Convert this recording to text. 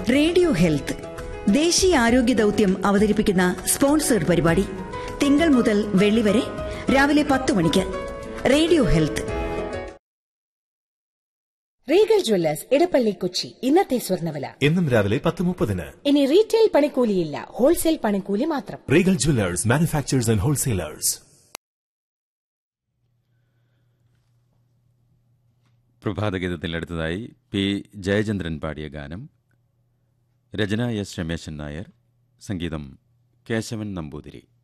radio health ദേശീയ ആരോഗ്യ ദൌത്യം അവതരിപ്പിക്കുന്ന സ്പോൺസേഡ് പരിപാടി തിങ്കൾ മുതൽ വെള്ളി വരെ രാവിലെ പത്ത് മണിക്ക് radio health Regal jewellers Edappally Kochi ഇന്നത്തെ സ്വർണ്ണവില എന്നും രാവിലെ പത്ത് മുപ്പതിന് ഇനി റീറ്റെയിൽ പണിക്കൂലിയില്ല ഹോൾസെയിൽ പണിക്കൂലി മാത്രം Regal jewellers manufacturers and wholesalers പ്രഭാതഗീതത്തിൽ അടുത്തതായി പി ജയചന്ദ്രൻ പാടിയ ഗാനം രചന എസ് രമേശൻ നായർ സംഗീതം കേശവൻ നമ്പൂതിരി